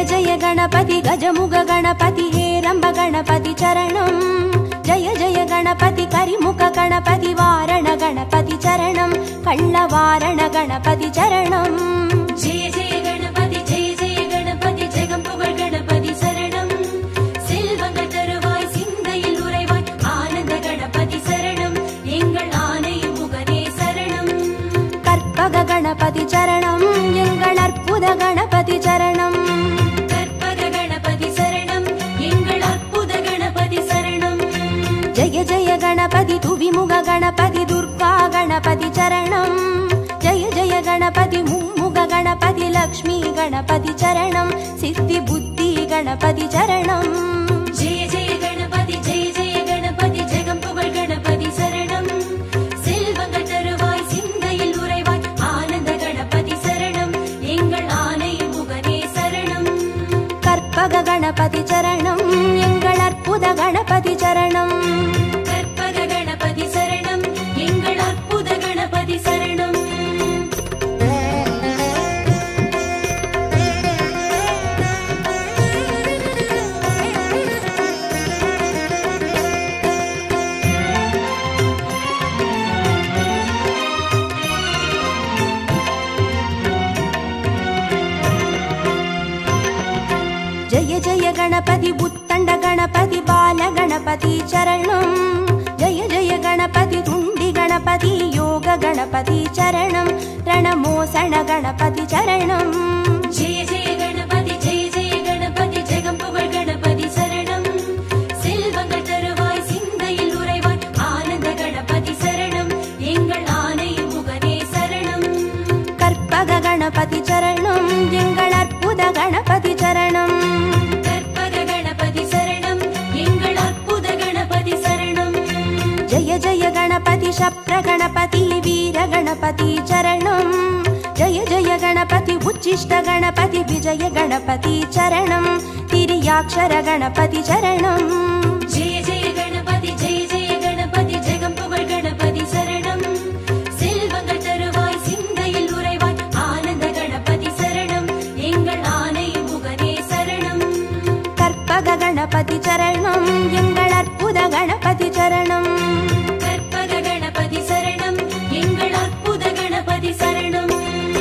జయ గణపతి గజముగ గణపతి హేరంబ గణపతి చరణం జయ జయ గణపతి కరిముఖ గణపతి వారణ గణపతి చరణం కళ్ళ వారణ గణపతి చరణం ஜெய ஜெய கணபதி ஜெய ஜெய கணபதி ஜெகம் புகழ் கணபதி சரணம் செல்வங்கள் தருவாய் சிந்தையில் உறைவாய் ஆனந்த கணபதி சரணம் எங்கள் ஆணை முகனே சரணம் கற்பக கணபதி சரணம் எங்கள் அற்புத கணபதி சரணம் கற்பக கணபதி சரணம் எங்கள் அற்புத கணபதி சரணம் ஜய ஜய கணபதி துவிமுக கணபதி துர்கா கணபதி சரணம் ஜய ஜய கணபதி மும்முக கணபதி லக்ஷ்மி கணபதி சரணம் சித்தி புத்தி கணபதி சரணம் ஜெய ஜெய கணபதி ஜெய ஜெய கணபதி ஜெகம் புகழ் கணபதி சரணம் செல்வங்கள் தருவாய் சிந்தையில் உறைவாய் ஆனந்த கணபதி சரணம் எங்கள் ஆணை முகனே சரணம் கற்பக கணபதி சரணம் எங்கள் அற்புத கணபதி சரணம் கற்பக கணபதி சரணம் எங்கள் அற்புத கணபதி சரணம் ஜய ஜய கணபதி புத்தண்ட கணபதி பால கணபதி சரணம் ஜய ஜய கணபதி துண்டி கணபதி யோக கணபதி சரணம் ரணமோசன கணபதி சரணம் ஜெய ஜெய கணபதி ஜெய ஜெய கணபதி ஜெகம் புகழ் கணபதி சரணம் செல்வங்கள் தருவாய் சிந்தையில் உறைவாய் ஆனந்த கணபதி சரணம் எங்கள் ஆணை முகனே சரணம் கற்பக கணபதி சரணம் எங்கள் அற்புத கணபதி சரணம் கற்பக கணபதி சரணம் எங்கள் அற்புத கணபதி சரணம் ஜய ஜய கணபதி சப்ர கணபதி வீர கணபதி சரணம் ஜய ஜய கணபதி உச்சிஷ்ட கணபதி விஜய கணபதி சரணம் திரியாட்சர கணபதி சரணம் ஜெய ஜெய கணபதி ஜெய ஜெய கணபதி ஜெகம் புகழ் கணபதி சரணம் செல்வங்கள் தருவாய் சிந்தையில் உறைவாய் ஆனந்த கணபதி சரணம் எங்கள் ஆணை முகனே சரணம் கற்பக கணபதி சரணம் எங்கள் அற்புத கணபதி சரணம் கற்பக கணபதி சரணம் எங்கள் அற்புத கணபதி சரணம்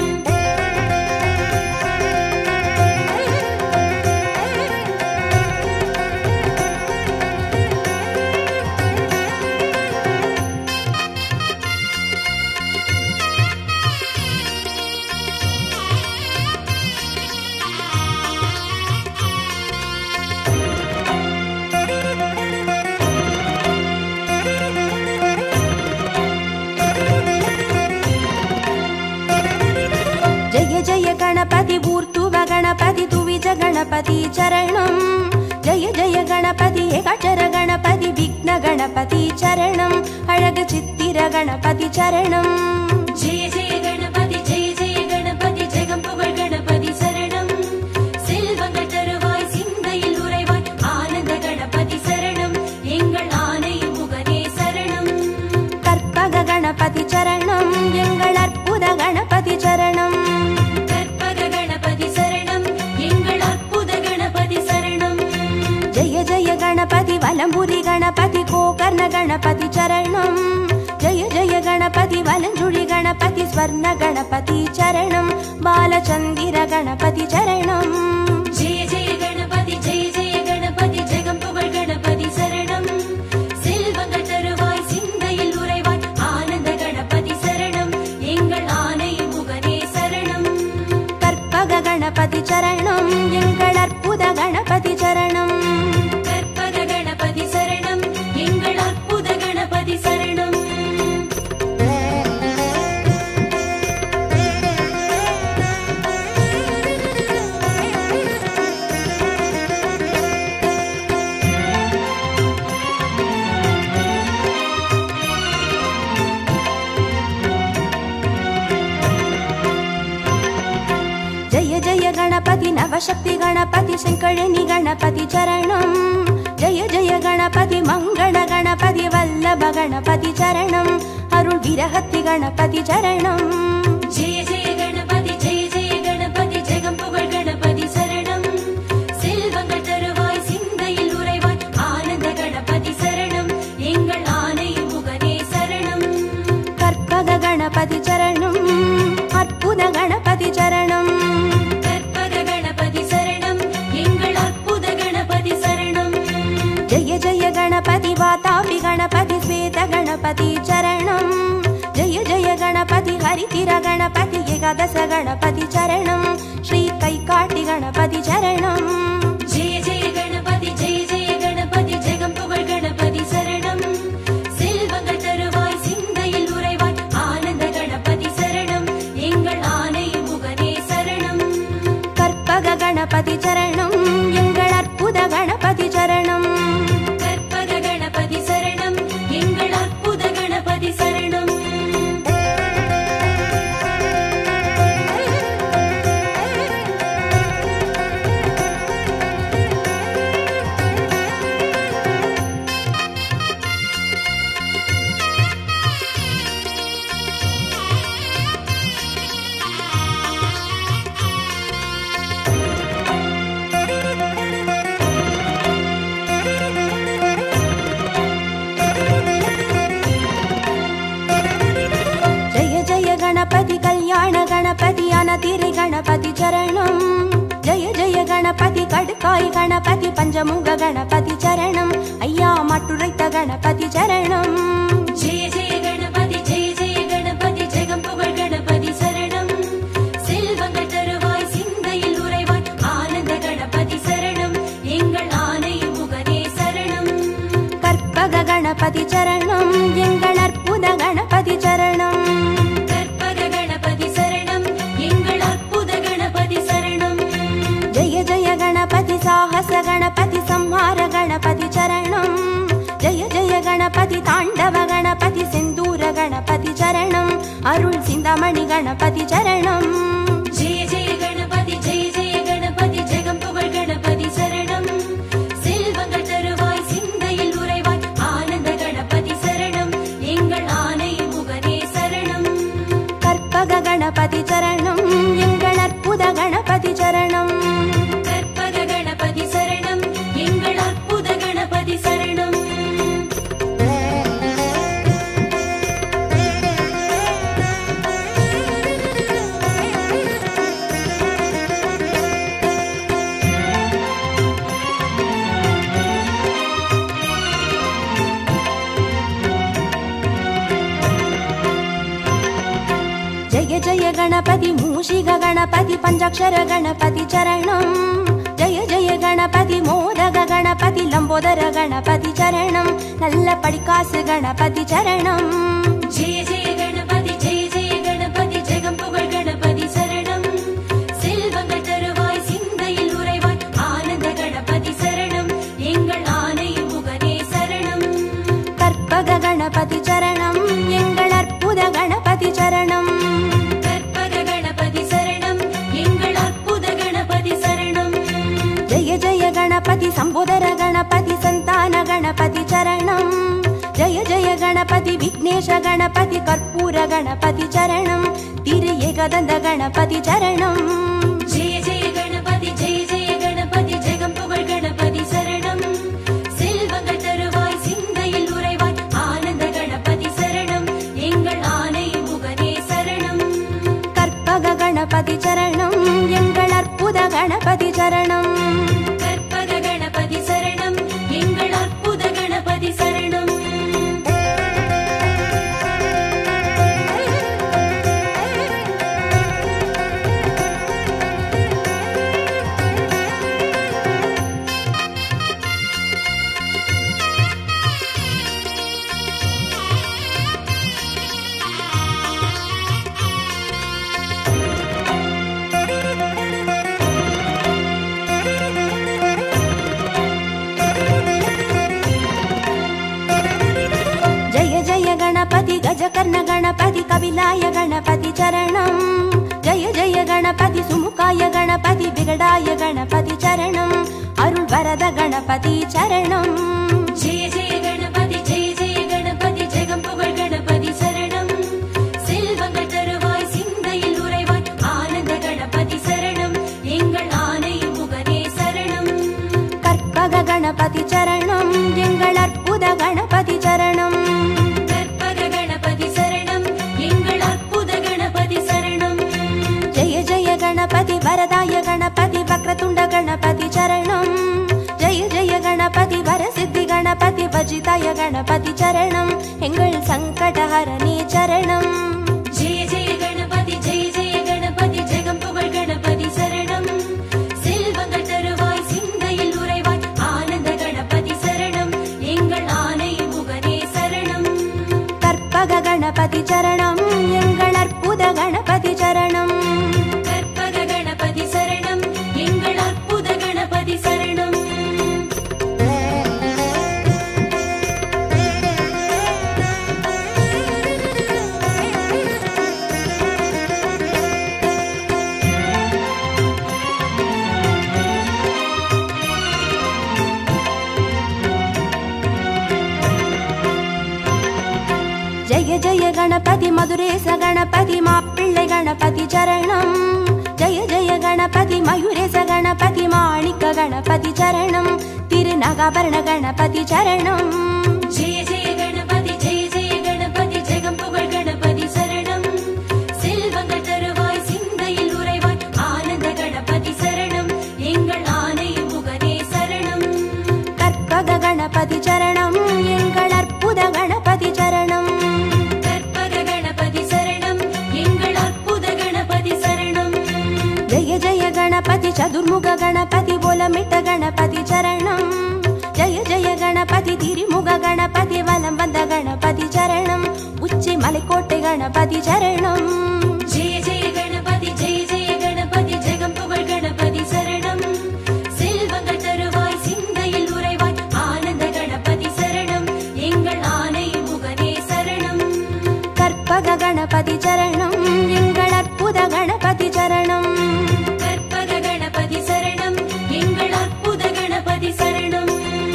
ஜய ஜய கணபதி ஊர்த்துவ கணபதி துவிஜ கணபதி சரணம் ஜய ஜய கணபதி ஏகாட்சர கணபதி விக்ன கணபதி சரணம் அழகு சித்திர கணபதி சரணம் ஜெய ஜெய கணபதி ஜெய ஜெய கணபதி ஜெகம் புகழ் கணபதி சரணம் செல்வங்கள் தருவாய் சிந்தையில் உறைவாய் ஆனந்த கணபதி சரணம் எங்கள் ஆணை முகனே சரணம் கற்பக கணபதி சரணம் எங்கள் அற்புத கணபதி சரணம் கற்பக கணபதி சரணம் எங்கள் அற்புத கணபதி சரணம் ஜய ஜய கணபதி வலம்புரி கணபதி கோகர்ண கணபதி சரணம் ஜய ஜய கணபதி வலஞ்சுழி கணபதி ஸ்வர்ண கணபதி சரணம் பாலச்சந்திர கணபதி சரணம் ஜெய ஜெய கணபதி ஜெய ஜெய கணபதி ஜெகம் புகழ் கணபதி சரணம் செல்வங்கள் தருவாய் சிந்தையில் உறைவாய் ஆனந்த கணபதி சரணம் எங்கள் ஆணை முகனே சரணம் கற்பக கணபதி சரணம் எங்கள் அற்புத கணபதி சரணம் கற்பக கணபதி சரணம் எங்கள் அற்புத கணபதி சரணம் ஜய ஜய கணபதி நவசக்தி கணபதி செங்கழனி கணபதி சரணம் ஜய ஜய கணபதி மங்கள கணபதி வல்லப கணபதி சரணம் அருள் விரகத்தி கணபதி சரணம் ஜெய ஜெய கணபதி ஜெய ஜெய கணபதி ஜெகம் புகழ் கணபதி சரணம் जय जय गणपति वातापि गणपति श्वेत गणपति चरणम् जय जय गणपति हरितिर गणपति एकादश गणपति चरणम् श्रीकैकाटि गणपति चरणम् ஜெய ஜெய கணபதி ஜெய ஜெய கணபதி ஜெகம் புகழ் கணபதி சரணம் செல்வங்கள் தருவாய் சிந்தையில் உறைவாய் ஆனந்த கணபதி சரணம் எங்கள் ஆனை முகனே சரணம் கற்பக கணபதி சரணம் எங்கள் அற்புத கணபதி சரணம் கற்பக கணபதி சரணம் எங்கள் அற்புத கணபதி சரணம் जय जय गणपति कल्याण गणपति अनतिरि गणपति चरणम् जय जय गणपति कड्काय गणपति पञ्चमुग गणपति चरणम् अय्या मटुरैत गणपति चरणम् ஜெய ஜெய கணபதி ஜெய ஜெய கணபதி ஜெகம் புகழ் கணபதி சரணம் செல்வங்கள் தருவாய் சிந்தையில் உறைவாய் ஆனந்த கணபதி சரணம் எங்கள் ஆனை முகனே சரணம் கற்பக கணபதி சரணம் எங்கள் அற்புத கணபதி சரணம் கற்பக கணபதி சரணம் எங்கள் அற்புத கணபதி சரணம் जय जय गणपति साहस गणपति संहार गणपति चरणम् जय जय गणपति ताण्डव गणपति सिन्दूर गणपति चरणम् अरुள் சிந்தாமணி गणपति चरणम् ஜெய ஜெய கணபதி ஜெய ஜெய கணபதி ஜெகம் புகழ் கணபதி சரணம் செல்வங்கள் தருவாய் சிந்தையில் உறைவாய் ஆனந்த கணபதி சரணம் எங்கள் ஆனை முகனே சரணம் கற்பக கணபதி சரணம் எங்கள் அற்புத கணபதி சரணம் கற்பக கணபதி சரணம் எங்கள் அற்புத கணபதி சரணம் जय जय गणपति मूषिक गणपति पञ्चाक्षर गणपति चरणम् जय जय गणपति मोदक गणपति लम्बोदर गणपति चरणम् நல்ல படிக்காசு गणपति चरणम् ஜெய ஜெய கணபதி ஜெய ஜெய கணபதி ஜெகம் புகழ் கணபதி சரணம் செல்வங்கள் தருவாய் சிந்தையில் உறைவாய் ஆனந்த கணபதி சரணம் எங்கள் ஆனை முகனே சரணம் கற்பக கணபதி சரணம் எங்கள் அற்புத கணபதி சரணம் கற்பக கணபதி சரணம் எங்கள் அற்புத கணபதி சரணம் ஜய ஜய கணபதி சம்போதர கணபதி சந்தான கணபதி சரணம் ஜய ஜய கணபதி விக்னேஷ கணபதி கற்பூர கணபதி சரணம் திரு ஏகதந்த கணபதி சரணம் ஜெய ஜெய கணபதி ஜெய ஜெய கணபதி ஜெகம் புகழ் கணபதி சரணம் செல்வங்கள் தருவாய் சிந்தையில் உறைவாய் ஆனந்த கணபதி சரணம் எங்கள் ஆனை முகனே சரணம் கற்பக கணபதி சரணம் எங்கள் அற்புத கணபதி சரணம் கற்பக கணபதி சரணம் எங்கள் அற்புத கணபதி சரணம் जय जय गणपति गजकर्ण गणपति कपिलाय गणपति चरणम् जय जय गणपति सुमुखाय गणपति विगडाय गणपति चरणम् अरुள் वरद गणपति चरणम् ஜெய ஜெய கணபதி ஜெய ஜெய கணபதி ஜெகம் புகழ் கணபதி சரணம் செல்வங்கள் தருவாய் சிந்தையில் உறைவாய் ஆனந்த கணபதி சரணம் எங்கள் ஆனை முகனே சரணம் கற்பக கணபதி சரணம் எங்கள் அற்புத கணபதி சரணம் கற்பக கணபதி சரணம் எங்கள் அற்புத கணபதி சரணம் ஜய ஜய கணபதி வரதாய கணபதி வக்ரதுண்ட கணபதி சரணம் ஜய ஜய கணபதி வரசித்தி கணபதி சரணம் எங்கள் சங்கடஹரணே சரணம் ஜெய ஜெய கணபதி ஜெய ஜெய கணபதி ஜெகம் புகழ் கணபதி சரணம் செல்வங்கள் தருவாய் சிந்தையில் உறைவாய் ஆனந்த கணபதி சரணம் எங்கள் ஆனை முகனே சரணம் கற்பக கணபதி சரணம் எங்கள் அற்புத கணபதி சரணம் கற்பக கணபதி சரணம் எங்கள் அற்புத கணபதி சரணம் ஜெய ஜெய கணபதி மதுரேச கணபதி மாப்பிள்ளை கணபதி சரணம் ஜெய ஜெய கணபதி மயூரேச கணபதி மாணிக்க கணபதி சரணம் திருநகாபரண கணபதி சரணம் ஜெய ஜெய கணபதி ஜெய ஜெய கணபதி ஜெகம் புகழ் கணபதி சரணம் செல்வங்கள் தருவாய் சிந்தையில் உறைவாய் ஆனந்த கணபதி சரணம் எங்கள் ஆனை முகனே சரணம் கற்பக கணபதி சரணம் எங்கள் அற்புத கணபதி சரணம் கற்பக கணபதி சரணம் எங்கள் அற்புத கணபதி சரணம் ஜெய ஜெய கணபதி சதுர்முக கணபதி போலமிட்ட கணபதி சரணம் ஜெய ஜெய கணபதி திரிமுக கணபதி வலம் வந்த கணபதி சரணம் உச்சி மலைக்கோட்டை கணபதி சரணம் ஜெய ஜெய கணபதி ஜெய ஜெய கணபதி ஜெகம் புகழ் கணபதி சரணம் செல்வங்கள் தருவாய் சிந்தையில் உறைவாய் ஆனந்த கணபதி சரணம் எங்கள் ஆனை முகனே சரணம் கற்பக கணபதி சரணம் எங்கள் அற்புத கணபதி சரணம் கற்பக கணபதி சரணம் எங்கள் அற்புத கணபதி சரணம்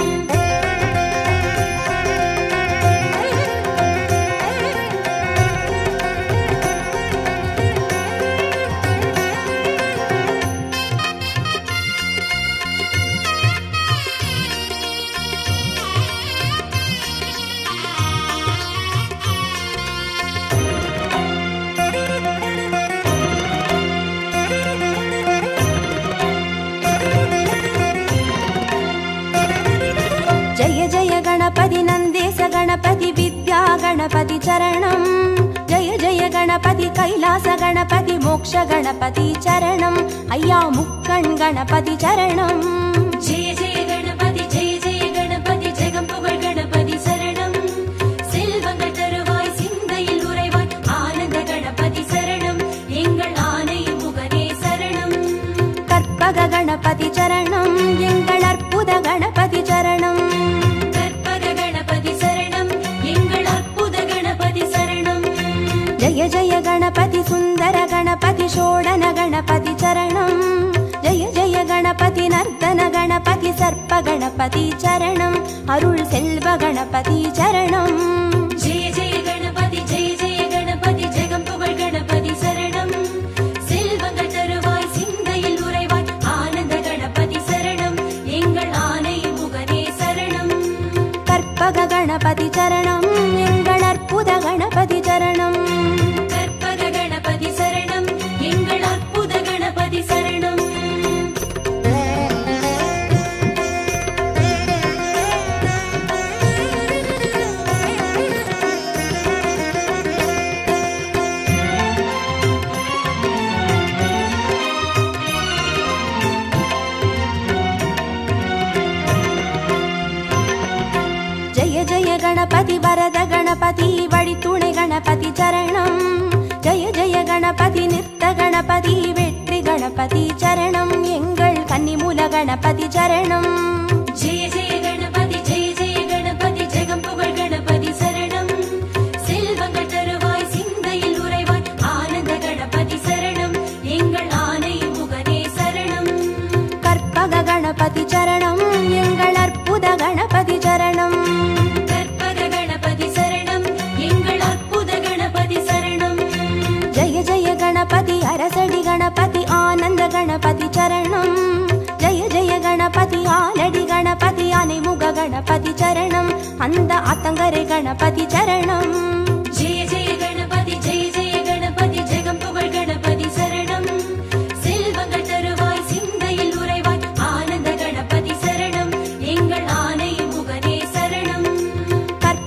ஜெய ஜெய கணபதி நந்தேச கணபதி வித்யா கணபதி சரணம் ஜெய ஜெய கணபதி கைலாச கணபதி மோக்ஷ கணபதி சரணம் ஐயா முக்கண் கணபதி சரணம் ஜெய ஜெய கணபதி ஜெய ஜெய கணபதி ஜெகம் புகழ் கணபதி சரணம் செல்வங்கள் தருவாய் சிந்தையில் உறைவாய் ஆனந்த கணபதி சரணம் எங்கள் ஆனை முகனே சரணம் கற்பக கணபதி சரணம் எங்கள் அற்புத கணபதி சரணம் கற்பக கணபதி சரணம் எங்கள் அற்புத கணபதி சரணம் ஜெய ஜெய கணபதி சுந்தர கணபதி சோடன கணபதி சரணம் ஜெய ஜெய கணபதி நர்த்தன கணபதி சர்ப்ப கணபதி சரணம் அருள் செல்வ கணபதி சரணம் ஜெய ஜெய கணபதி ஜெய ஜெய கணபதி ஜெகம் புகழ் கணபதி சரணம் செல்வங்கள் தருவாய் சிந்தையில் உறைவாய் ஆனந்த கணபதி சரணம் எங்கள் ஆனை முகனே சரணம் கற்பக கணபதி சரணம் எங்கள் அற்புத கணபதி சரணம் கற்பக கணபதி சரணம் எங்கள் அற்புத கணபதி சரணம் ஜெய ஜெய கணபதி வரத கணபதி வழித்துணை கணபதி சரணம் ஜெய ஜெய கணபதி நிறுத்த கணபதி வெற்றி கணபதி சரணம் எங்கள் கன்னிமூல கணபதி சரணம் ஜெய ஜெய கணபதி ஜெய ஜெய கணபதி ஜெகம் புகழ் கணபதி சரணம் செல்வங்கள் தருவாய் சிந்தையில் உறைவாய் ஆனந்த கணபதி சரணம் எங்கள் ஆனை முகனே சரணம் கற்பக கணபதி சரணம் எங்கள் அற்புத கணபதி சரணம் கற்பக கணபதி சரணம் எங்கள் அற்புத கணபதி சரணம் ஜெய ஜெய கணபதி அரசடி கணபதி ஆனந்த கணபதி சரணம் ஜெய ஜெய கணபதி ஆலடி கணபதி அனைமுக கணபதி சரணம் அந்த ஆத்தங்கரை கணபதி சரணம் ஜெய ஜெய கணபதி ஜெய ஜெய கணபதி ஜெகம் புகழ் கணபதி சரணம் செல்வங்கள் தருவாய் சிந்தையில் உறைவாய் ஆனந்த கணபதி சரணம் எங்கள் ஆனை முகனே சரணம்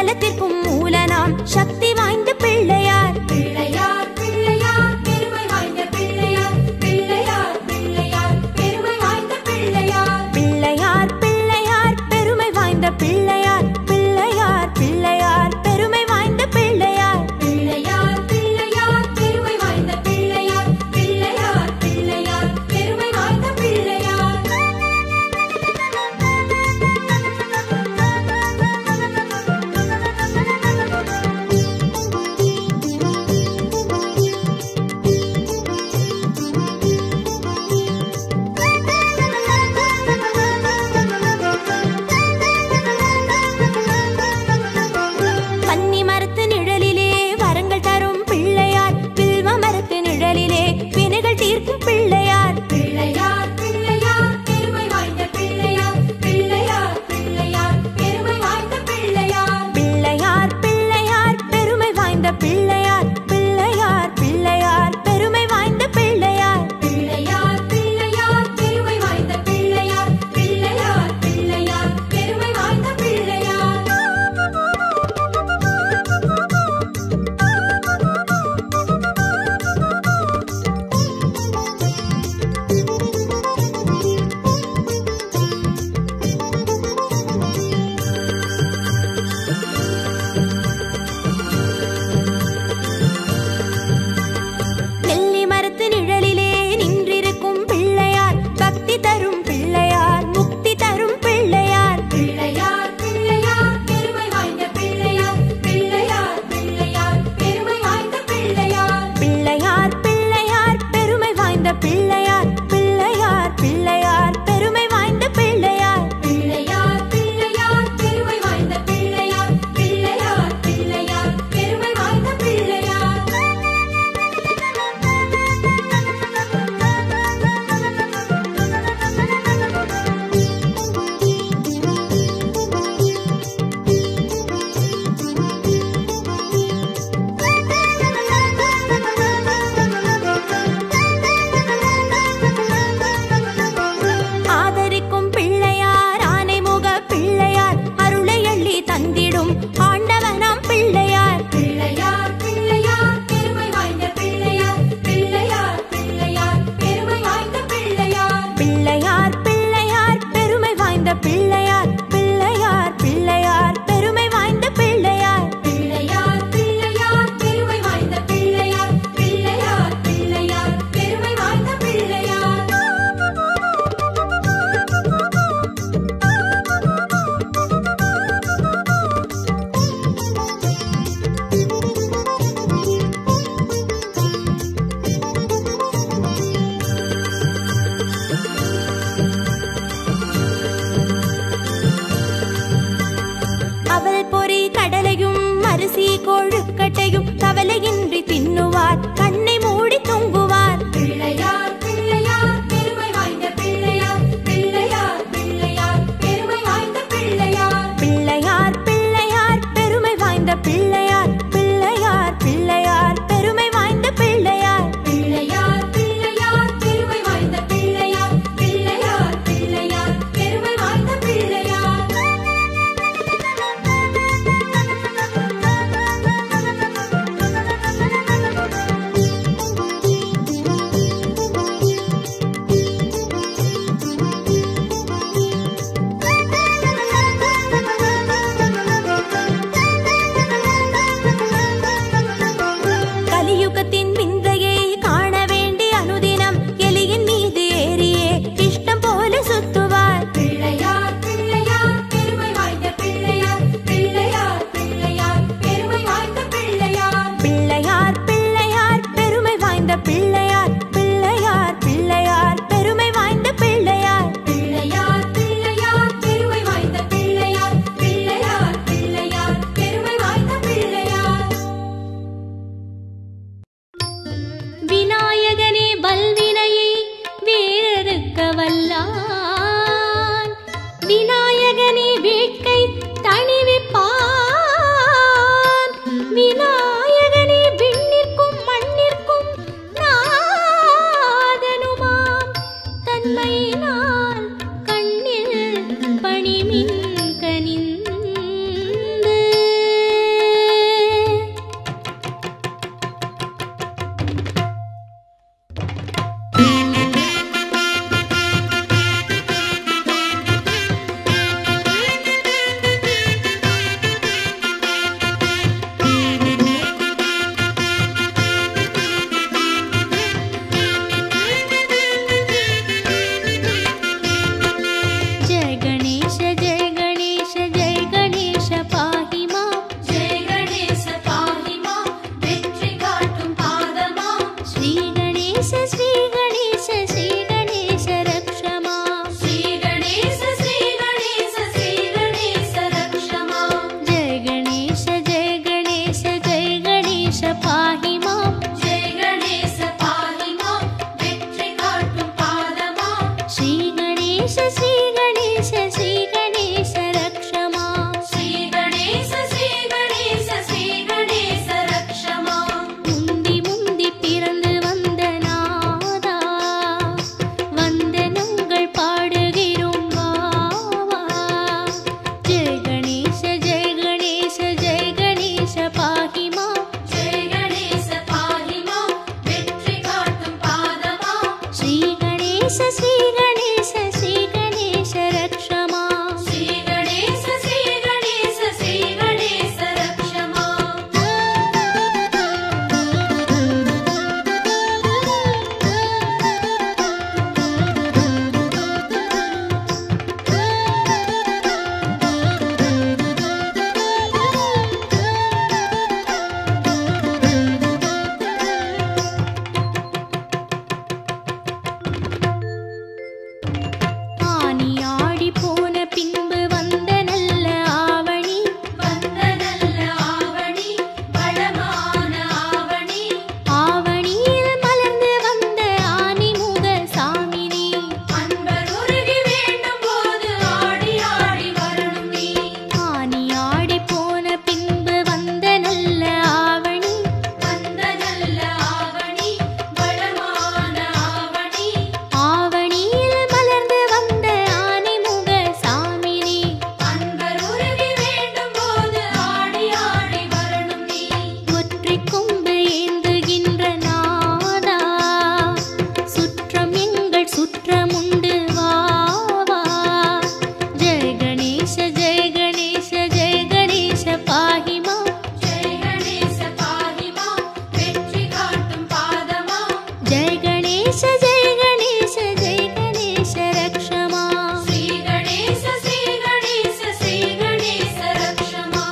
சகலத்திற்கும் மூலனாம் சக்தி வாய்ந்த பிள்ளையார் பிள்ளையார் பிள்ளையார் பெருமை வாய்ந்த பிள்ளையார் பிள்ளையார் பிள்ளையார் பெருமை வாய்ந்த பிள்ளையார் பிள்ளையார் பிள்ளையார் பெருமை வாய்ந்த பிள்ளையார் பிள்ளையார் பிள்ளையார் பெருமை வாய்ந்த பிள்ளையார் பிள்ளையார் பிள்ளையார் பெருமை வாய்ந்த பிள்ளையார் பிள்ளையார் பிள்ளையார் பெருமை வாய்ந்த பிள்ளையார் गणेश श्री गणेश श्री गणेश रक्ष माम् श्री गणेश श्री गणेश श्री गणेश रक्ष माम् முந்தி முந்தி பிறந்து வந்த நாதா வந்தனங்கள் பாடுகிறோம் வாவா ஜெய கணேச ஜெய கணேச ஜெய கணேச பாகிமா जय गणेश पाहि माम् வெற்றி காட்டும் பாதமா ஸ்ரீ கணேச ஸ்ரீ கணேச ஸ்ரீ கணேச ரக்ஷமா श्री गणेश श्री गणेश श्री गणेश रक्ष माम् ஆனி ஆடி போன பின்பு வந்த நல்ல ஆவணி வந்த நல்ல ஆவணி வளமான ஆவணி ஆவணியில் மலர்ந்து வந்த ஆனிமுக சாமினி அன்பர் உருகி வேண்டும் போது ஆடி ஆடி வரணும் நீ ஆனி ஆடி போன பின்பு வந்த நல்ல ஆவணி வந்த நல்ல ஆவணி வளமான ஆவணி ஆவணியில் மலர்ந்து வந்த ஆனிமுக சாமினி அன்பர் உருகி வேண்டும் போது ஆடி ஆடி வரணும் நீ ஒற்றை கொம்பு ஏந்துகின்ற நாதா சுற்றம் எங்கள் சுற்றமுண்டு வாவா ஜெய கணேச ஜெய கணேச ஜெய கணேச பாகிமா ஜெய கணேச பாகிமா வெற்றி காட்டும் பாதமா ஜெய கணேச ஜெய கணேச ஜெய கணேச ரக்ஷமா ஸ்ரீ கணேச ஸ்ரீ கணேச ஸ்ரீ கணேச ரக்ஷமா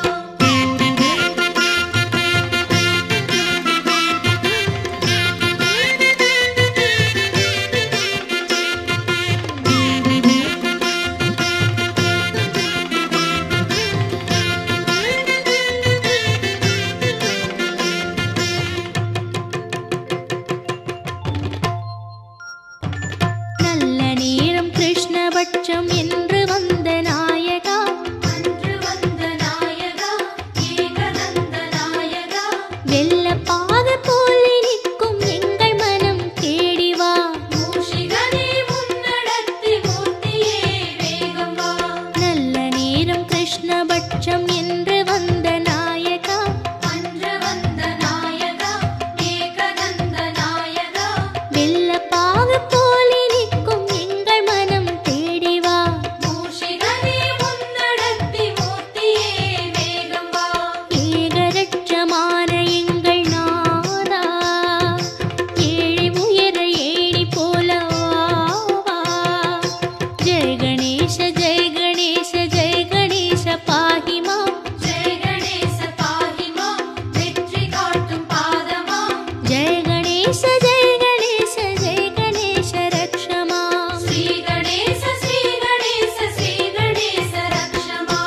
நல்ல நேரம் கிருஷ்ணபட்சம் என்று வந்த நாயகா அன்று வந்த நாயகா ஏகநந்த நாயகா வெள்ளப்பாக போல் நிற்கும் எங்கள் மனம் தேடி வா மூஷிகனே முன்னடத்தி மூர்த்தியே வேகம் வா நல்ல நேரம் கிருஷ்ணபட்சம் என்று வந்த நாயகா அன்று வந்த நாயகா ஏகநந்த நாயகா வெள்ளப்பாக போல் நிற்கும் எங்கள் மனம் தேடி வா மூஷிகனே முன்னடத்தி மூர்த்தியே வேகம் வா ஏகரட்சமான எங்கள் நாதா ஏழி உயர ஏழி போல வா ஜெய கணேச ஜெய கணேச ஜெய கணேச பாகிமா ஜெய கணேச பாகிமா வெற்றி காட்டும் பாதமா ஜெய கணேச ஜெய கணேச ஜெய கணேச ரக்ஷமா ஸ்ரீ கணேச ஸ்ரீ கணேச ஸ்ரீ கணேச ரக்ஷமா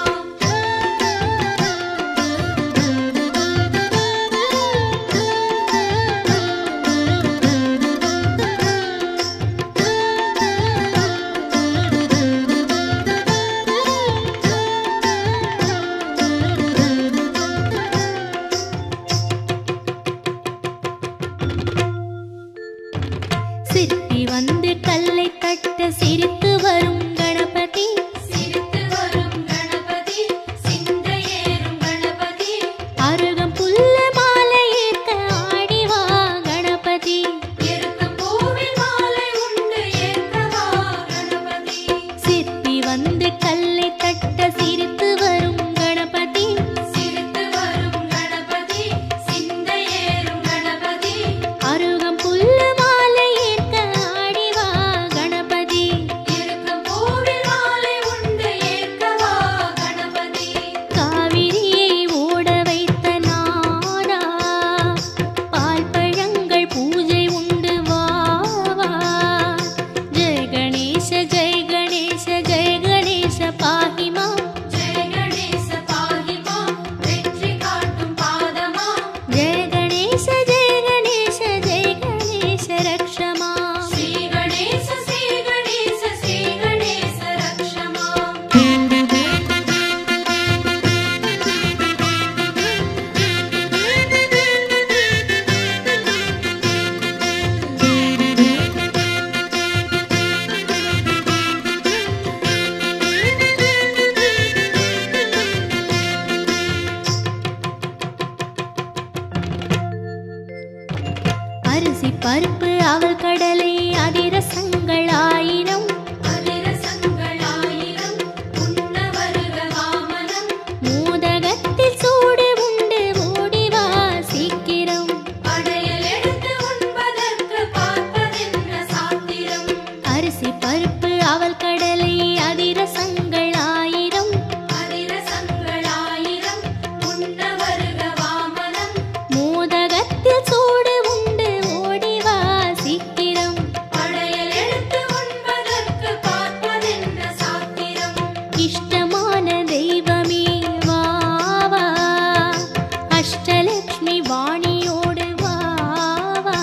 ஜெய பருப்பு அவள் கடலை அதிரசங்கள் ஆயிரம் அதிரசங்களாயிரம் உண்ண வருக வாமனம் மோதகத்தில் சூடு உண்டு ஓடிவா சீக்கிரம் படையல் எடுத்து உண்பதற்கு பார்ப்பதென்ன சாத்திரம் அரிசி பருப்பு அவள் கடலை அதிரசங்கள் ஆயிரம் அதிரசங்களாயிரம் உண்ண வருக வாமனம் மோதகத்தில் சூடு உண்டு ஓடிவா சீக்கிரம் படையல் எடுத்து உண்பதற்கு பார்ப்பதென்ன சாத்திரம் இஷ்டமான தெய்வமே வா வா அஷ்டலக்ஷ்மி வாணியோடு வா வா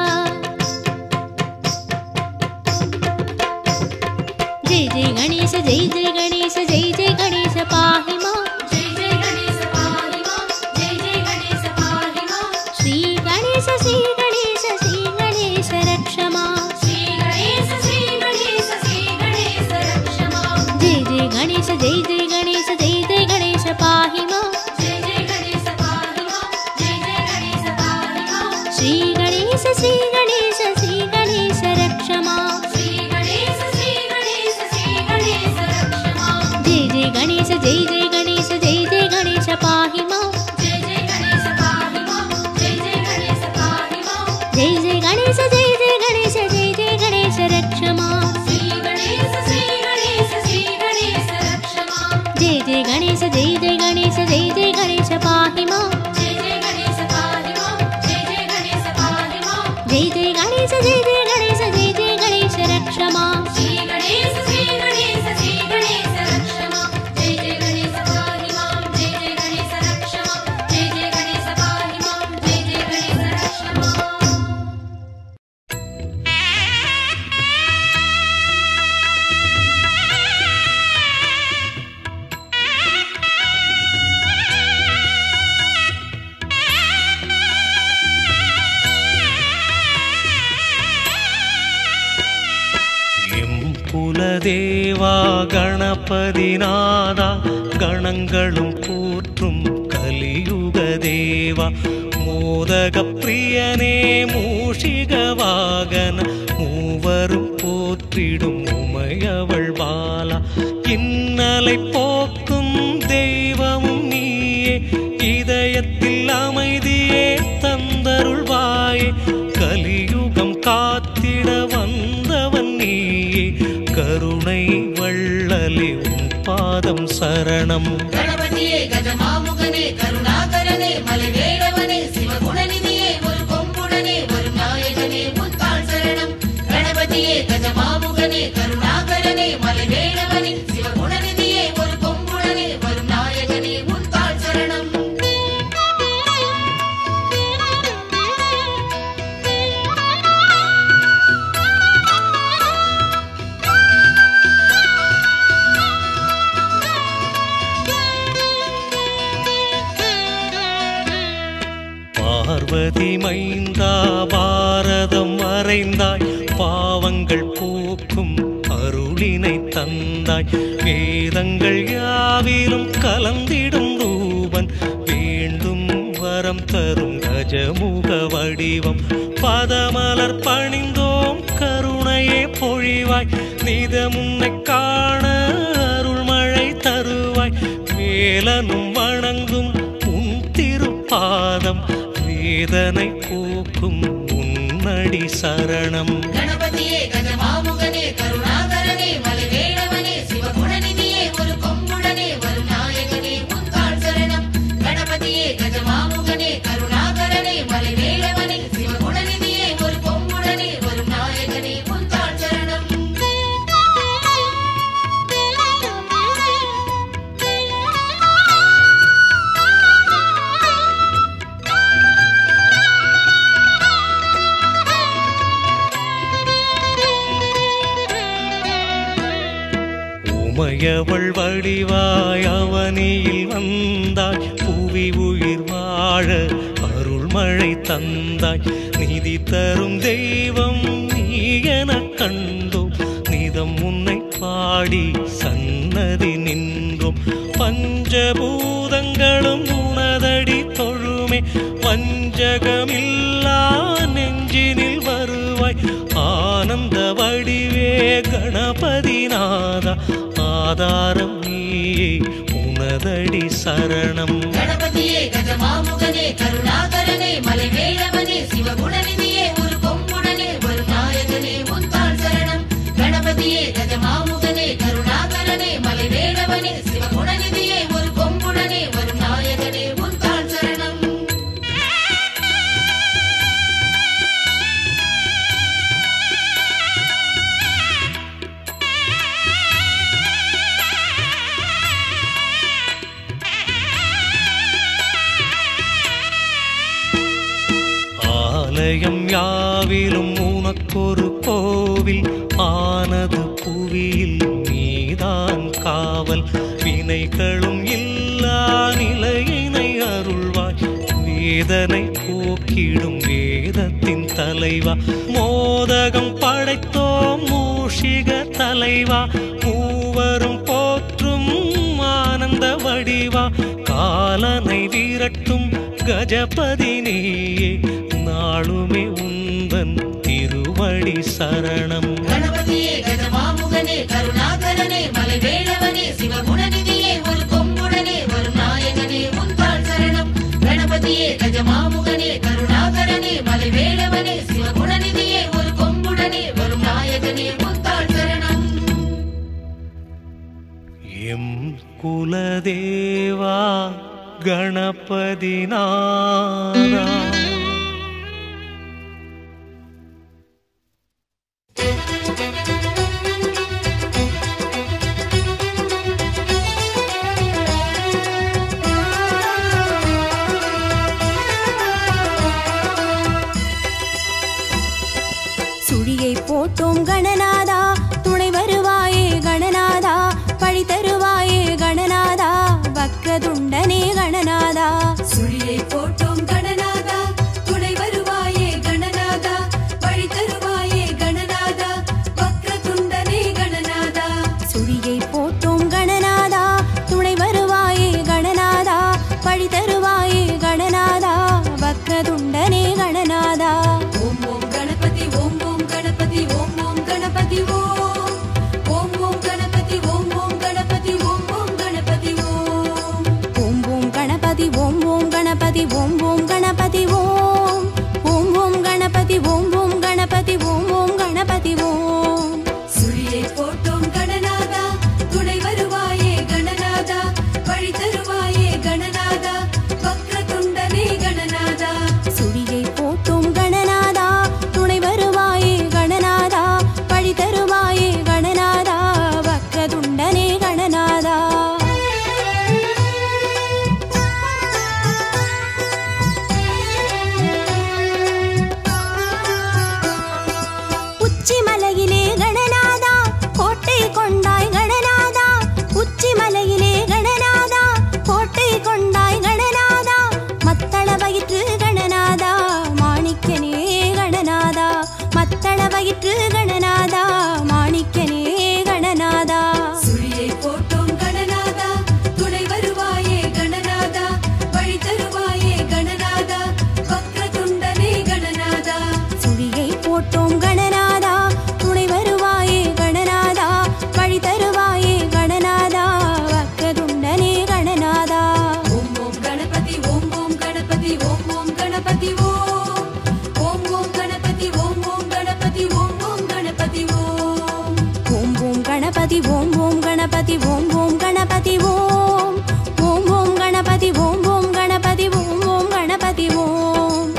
ஜெய் ஜெய் கணேச ஜெய் ஜெய் கணேச ஜெய் ஜெய் கணேச பாஹிமா ஜெய் ஜெய் கணேச பாஹிமா ஜெய் ஜெய் கணேச பாஹிமா ஸ்ரீ கணேச ஸ்ரீ கணேச ஸ்ரீ கணேச ரக்ஷமா ஸ்ரீ கணேச ஸ்ரீ கணேச ஸ்ரீ கணேச ரக்ஷமா ஜெய் ஜெய் கணேச ஜெய் ஜெய் கணேச ஜெய் ஜெய் கணேச பாஹிமா ஜெய் ஜெய் கணேச பாஹிமா ஜெய் ஜெய் கணேச பாஹிமா ஸ்ரீ கணேச ஸ்ரீ கணேச ஸ்ரீ கணேச ரக்ஷமா ஸ்ரீ கணேச ஸ்ரீ கணேச ஸ்ரீ கணேச ரக்ஷமா ஜெய் ஜெய் கணேச ஜெய் ஜெய் கணேச ஜெய் ஜெய் கணேச பாஹிமா ஜெய் ஜெய் கணேச பாஹிமா ஜெய் ஜெய் கணேச பாஹிமா ஜெய் ஜெய் கணேச ஜெய் ஜெய் கணேச ஜெய் ஜெய் கணேச ரக்ஷமா ஸ்ரீ கணேச ஸ்ரீ கணேச ஸ்ரீ கணேச ரக்ஷமா ஜெய் ஜெய் கணேச ஜெய் ஜெய் கணேச ஜெய் ஜெய் கணேச பாஹிமா ஜெய் ஜெய் கணேச பாஹிமா ஜெய் ஜெய் கணேச பாஹிமா ஜெய் ஜெய் கணேச ஜெய் ஜெய் கணேச ஜெய் ஜெய் கணேச ரக்ஷமா ஸ்ரீ கணேச ஸ்ரீ கணேச ஸ்ரீ கணேச ரக்ஷமா ஜெய் ஜெய் கணேச பாஹிமா ஜெய் ஜெய் கணேச ரக்ஷமா ஜெய் ஜெய் கணேச பாஹிமா ஜெய் ஜெய் கணேச ரக்ஷமா எம் குலதேவா கணபதிநாதா கணங்களும் போற்றும் கலியுக தேவா மோதக பிரியனே மூஷிக வாகன மூவரும் போற்றிடும் உமையவள் பாலா இன்னலை போக்கும் தெய்வமும் நீயே இதயத்தில் அமைதியே தந்தருள்வாயே கலியுகம் காத்திட வந்தவன் நீயே கருணை வள்ளலே உன் பாதம் சரணம் கணபதியே கஜமாமுகனே கருணாகரனே மலைவேடவனே சிவகுணநிதியே ஒரு கொம்புடனே ஒரு நாயகனே முத்தாள் சரணம் கணபதியே கஜமாமுகனே கருணாகரனே மலைவேடவனே சிவகுணநிதியே ஒரு கொம்புடனே ஒரு நாயகனே முத்தாள் சரணம் பார்வதி மைந்தா பாரதம் வரைந்தாய் பாவங்கள் போக்கும் அருளினை தந்தாய் வேதங்கள் யாவிலும் கலந்திடும் ரூபன் வேண்டும் வரம் தரும் கஜமுக வடிவம் பதமலர் பணிந்தோம் கருணையே பொழிவாய் நித முன்னை காண அருள்மழை தருவாய் வேலனும் வணங்கும் உன் திருப்பாதம் வேதனை போக்கும் உன்னடி சரணம் கணபதியே கஜமாமுகனே கருணாகரனே மலைவேடவனே சிவகுணநிதியே ஒரு கொம்புடனே ஒரு நாயகனே முத்தாள் சரணம் கணபதியே கஜமாமுகனே கருணாகரனே மலைவேடவனே சிவகுணநிதியே ஒரு கொம்புடனே ஒரு நாயகனே முத்தாள் சரணம் உமையவள் வடிவாய் அவனியில் வந்தாய் புவி உயிர் வாழ அருள்மழை தந்தாய் நிதி தரும் தெய்வம் நீ எனக் கண்டோம் நிதம் உன்னை பாடி சன்னதி நின்றோம் பஞ்சபூதங்களும் உனதடி தொழுமே தெய்வமே வஞ்சகமில்லா நெஞ்சினில் வருவாய் ஆனந்த வடிவே கணபதி நாதா ஆதாரம் நீயே உனதடி சரணம் கணபதியே கஜமாமுகனே கருணாகரனே மலைவேலவனே சிவகுணநிதியே ஒரு கொம்புடனே ஒரு நாயகனே முத்தாள் சரணம் கணபதியே கஜமாமுகனே கருணாகரனே மலைவேலவனே சிவகுணநிதியே ஒரு கொம்புடனே ஒரு நாயகனே முத்தாள் சரணம் ஆலயம் யாவிலும் உனக்கொரு கோவில் ஆனது புவியில் நீதான் காவல் வினைகளும் இல்லா நிலையினை அருள்வாய் வேதனை போக்கிடும் வேதத்தின் தலைவா மோதகம் படைத்தோம் மூஷிக தலைவா மூவரும் போற்றும் ஆனந்த வடிவா காலனை விரட்டும் கஜபதி நீயே நாளுமே உந்தன் திருவடி சரணம் கணபதியே கஜமாமுகனே கருணாகரனே மலைவேலவனே சிவகுணநிதியே ஒரு கொம்புடனே ஒரு நாயகனே முந்தாள் சரணம் கணபதியே கஜமாமுகனே கருணாகரனே மலைவேலவனே சிவகுணநிதியே ஒரு கொம்புடனே ஒரு நாயகனே முந்தாள் சரணம் எம் குலதேவா கணபதி நாதா சுழியை போட்டோம் கணநாதா துணை வருவாயே கணநாதா பழி தருவாயே கணநாதா வக்கதுண்டனே கணநாதா சுழியை போட்டோம் கணநாதா துணை வருவாயே கணநாதா வழி தருவாயே கணநாதா வக்ரதுண்டனே கணநாதா சுழியை போட்டோம் கணநாதா துணை வருவாயே கணநாதா பழி தருவாயே கணநாதா வக்கதுண்டனே கணநாதா ஓம் ஓம் கணபதி ஓம் ஓம் கணபதி ஓம் ஓம் கணபதி ஓம் ஓம் ஓம் கணபதி ஓம் ஓம் கணபதி ஓம் ஓம் கணபதி ஓம் ஓம் ஓம் கணபதி ஓம் ஓம் கணபதி ஓம் ஓம் கணபதி ஓம் ஓம் ஓம் கணபதி ஓம் ஓம் கணபதி ஓம் ஓம் கணபதி ஓம் சுழியை போட்டோம் கணநாதா துணை வருவாயே கணநாதா வழி தருவாயே கணநாதா வக்ரதுண்டனே கணநாதா சுடியை போட்டோம் கணநாதா துணை வருவாயே கணநாதா பழி தருவாயே கணநாதா வக்கதுண்டனே கணநாதா உச்சிமலையிலே கணநாதா கோட்டை கொண்டாய் கணநாதா உச்சிமலையிலே கணநாதா கோட்டை கொண்டாய் கணநாதா மத்தள வயிற்று கணநாதா மாணிக்கனே கணநாதா மத்தள வயிற்று கணநாதா மாணிக்கனே கணநாதா சுழியை போட்டோம் கணநாதா துணை வருவாயே கணநாதா வழி தருவாயே கணநாதா வக்ரதுண்டனே கணநாதா சுழியை போட்டோம் கணநாதா துணை வருவாயே கணநாதா வழி தருவாயே கணநாதா வக்கதுண்டனே கணநாதா ஓம் ஓம் கணபதி ஓம் ஓம் கணபதி ஓம் ஓம் கணபதி ஓம் ஓம் ஓம் கணபதி ஓம் ஓம் கணபதி ஓம் ஓம் கணபதி ஓம் ஓம் ஓம் கணபதி ஓம் ஓம் கணபதி ஓம் ஓம் கணபதி ஓம் ஓம் ஓம் கணபதி ஓம் ஓம் கணபதி ஓம் ஓம் கணபதி ஓம்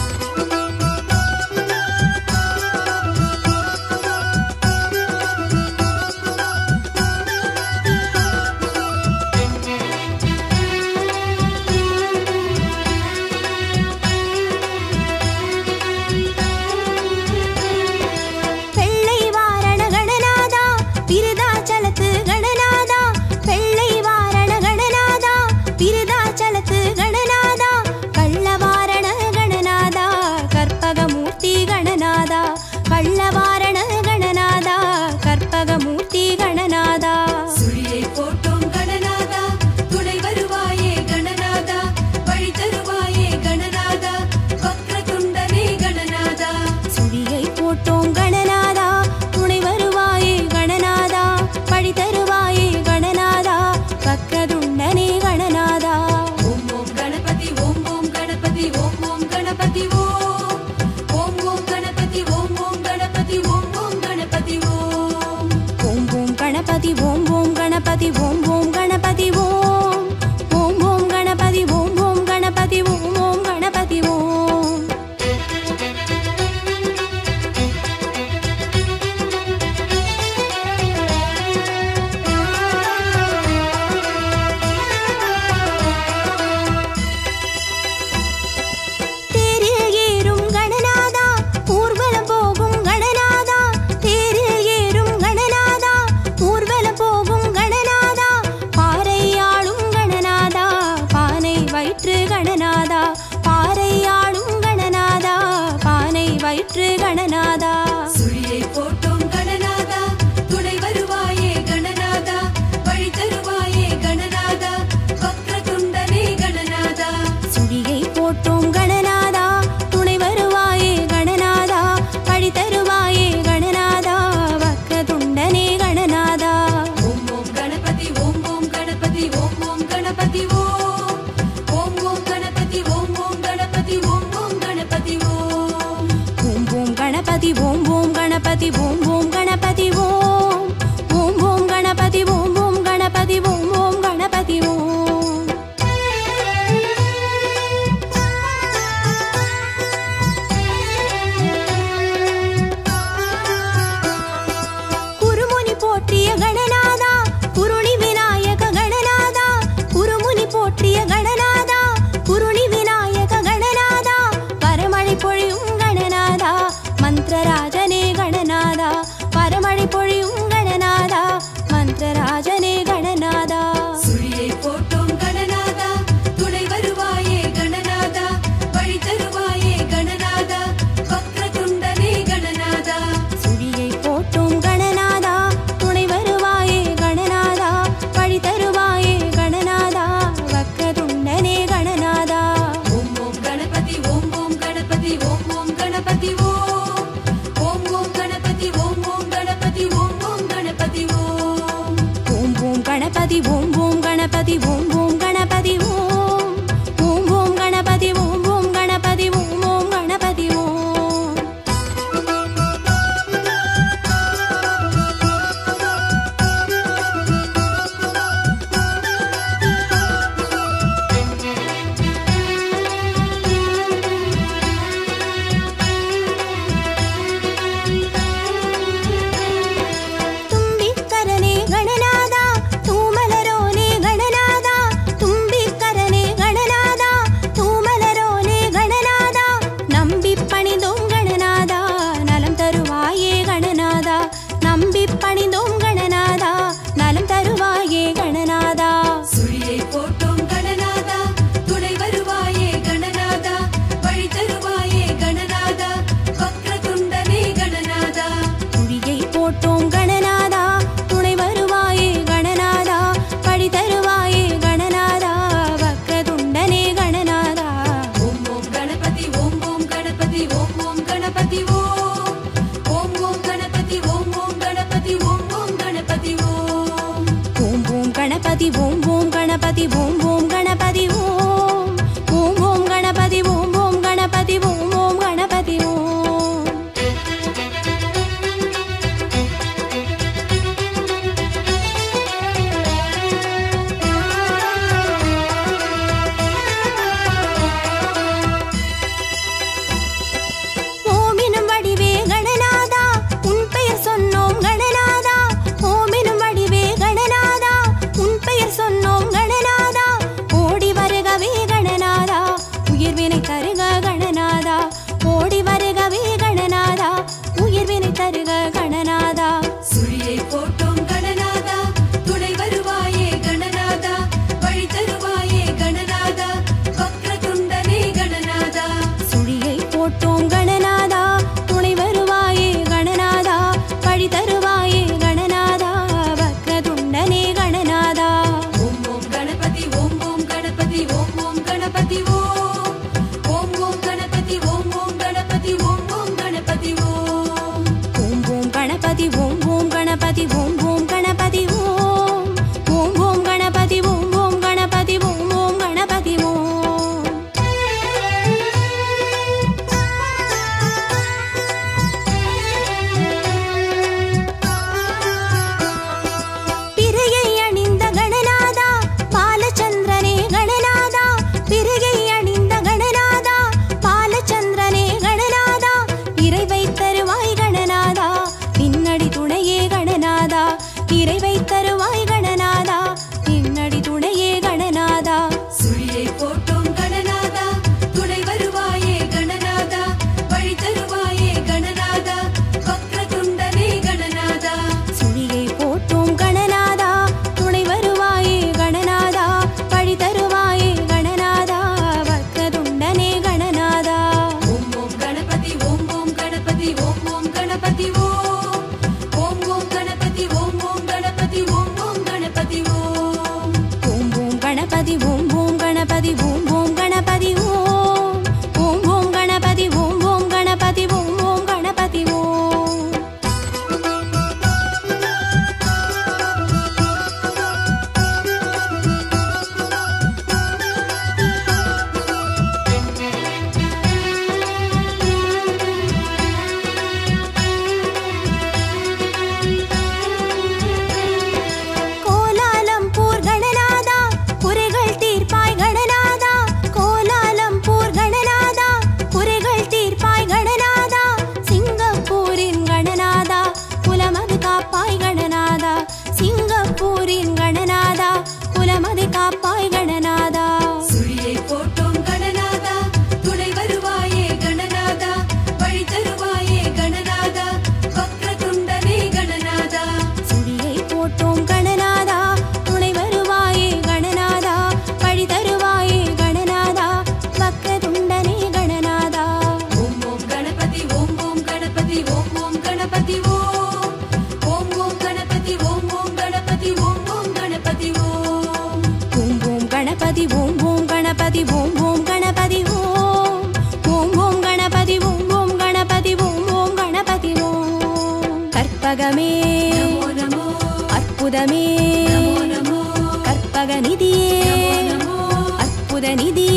வெள்ளை வாரண கணநாதா விருதாச்சலத்து கணநாதா வெள்ளை வாரண கணநாதா விருதாச்சலத்து ஓம் ஓம் கணபதி ஓம் ஓம் கணபதி ஓம் ஓம் ஓம் கணபதி ஓம் ஓம் கணபதி ஓம் ஓம் கணபதி ஓம் தேரில் ஏறும் கணநாதா ஊர்வலம் போகும் கணநாதா தேரில் ஏறும் கணநாதா ஊர்வலம் போகும் கணநாதா பாறை ஆளும் கணநாதா பானை வயிற்று கணநாதா பாறை ஆளும் கணநாதா பானை வயிற்று கணநாதா சுழியை போட்டோம் கணநாதா துணை வருவாயே கணநாதா வழி தருவாயே கணநாதா வக்ர துண்டனே கணநாதா சுடியை போட்டோம் கணநாதா துணை வருவாயே கணநாதா பழி தருவாயே கணநாதா வக்க துண்டனே கணநாதா ஓம் ஓம் கணபதி ஓம் ஓம் கணபதி ஓம் ஓம் கணபதி ஓம் ஓம் ஓம் கணபதி ஓம் ஓம் கணபதி ஓம் ஓம் கணபதி ஓம் ஓம் ஓம் கணபதி ஓம் ஓம் கணபதி ஓம் ஓம் கணபதி ஓம் ஓம் ஓம் கணபதி ஓம் ஓம் கணபதி ஓம் ஓம் கணபதி ஓம் குருமுனி போற்றிய கணநாதா குருணி விநாயக கணநாதா குருமுனி போற்றிய கணநாதா குருணி விநாயக கணநாதா வரமழை பொழியும் கணநாதா மந்திரராஜனே கணநாதா வரமழை பொழியும் கணநாதா மந்திரராஜனே கணநாதா சுழியை போட்டோம் கணநாதா துணை வருவாயே கணநாதா வழி தருவாயே கணநாதா வக்ர துண்டனே கணநாதா சுழியை போட்டோம் கணநாதா துணை வருவாயே கணநாதா வழி தருவாயே கணநாதா வக்கதுண்டனே கணநாதா ஓம் ஓம் கணபதி ஓம் ஓம் கணபதி ஓம் ஓம் கணபதி ஓம் ஓம் ஓம் கணபதி ஓம் ஓம் கணபதி ஓம் ஓம் கணபதி ஓம் ஓம் ஓம் கணபதி ஓம் ஓம் கணபதி ஓம் ஓம் கணபதி ஓம் ஓம் ஓம் கணபதி ஓம் ஓம் கணபதி ஓம் ஓம் கணபதி ஓம் தும்பிக்கரனே கணநாதா தூமலரோனே கணநாதா தும்பிக்கரனே கணநாதா தூமலரோனே கணநாதா நம்பி பணிந்தோம் கணநாதா நலம் தருவாயே கணநாதா நம்பி பணிந்தோம் கணநாதா நலம் தருவாயே கணநாதா சுழியை போட்டோம் கணநாதா துணை வருவாயே கணநாதா வழி தருவாயே கணநாதா வக்ர துண்டனே கணநாதா குழியை போட்டோம் கணநாதா துணை வருவாயே கணநாதா பழி தருவாயே கணநாதா வக்கதுண்டனே கணநாதா ஓம் ஓம் கணபதி ஓம் ஓம் கணபதி ஓம் ஓம் கணபதி ஓம் ஓம் ஓம் கணபதி ஓம் ஓம் கணபதி ஓம் ஓம் கணபதி ஓம் ஓம் ஓம் கணபதி ஓம் ஓம் கணபதி ஓம் ஓம் கணபதி ஓம் ஓம் ஓம் கணபதி ஓம் ஓம் கணபதி ஓம் ஓம் கணபதி ஓம் ஓமினும் வடிவே கணநாதா உன் பெயர் சொன்னோம் கணநாதா ஓமினும் வடிவே கணநாதா உன் பெயர் சொன்னோம் கணநாதா கற்பகமே நமோ நமோ அற்புதமே நமோ கற்பக நிதியே நமோ அற்புத நிதியே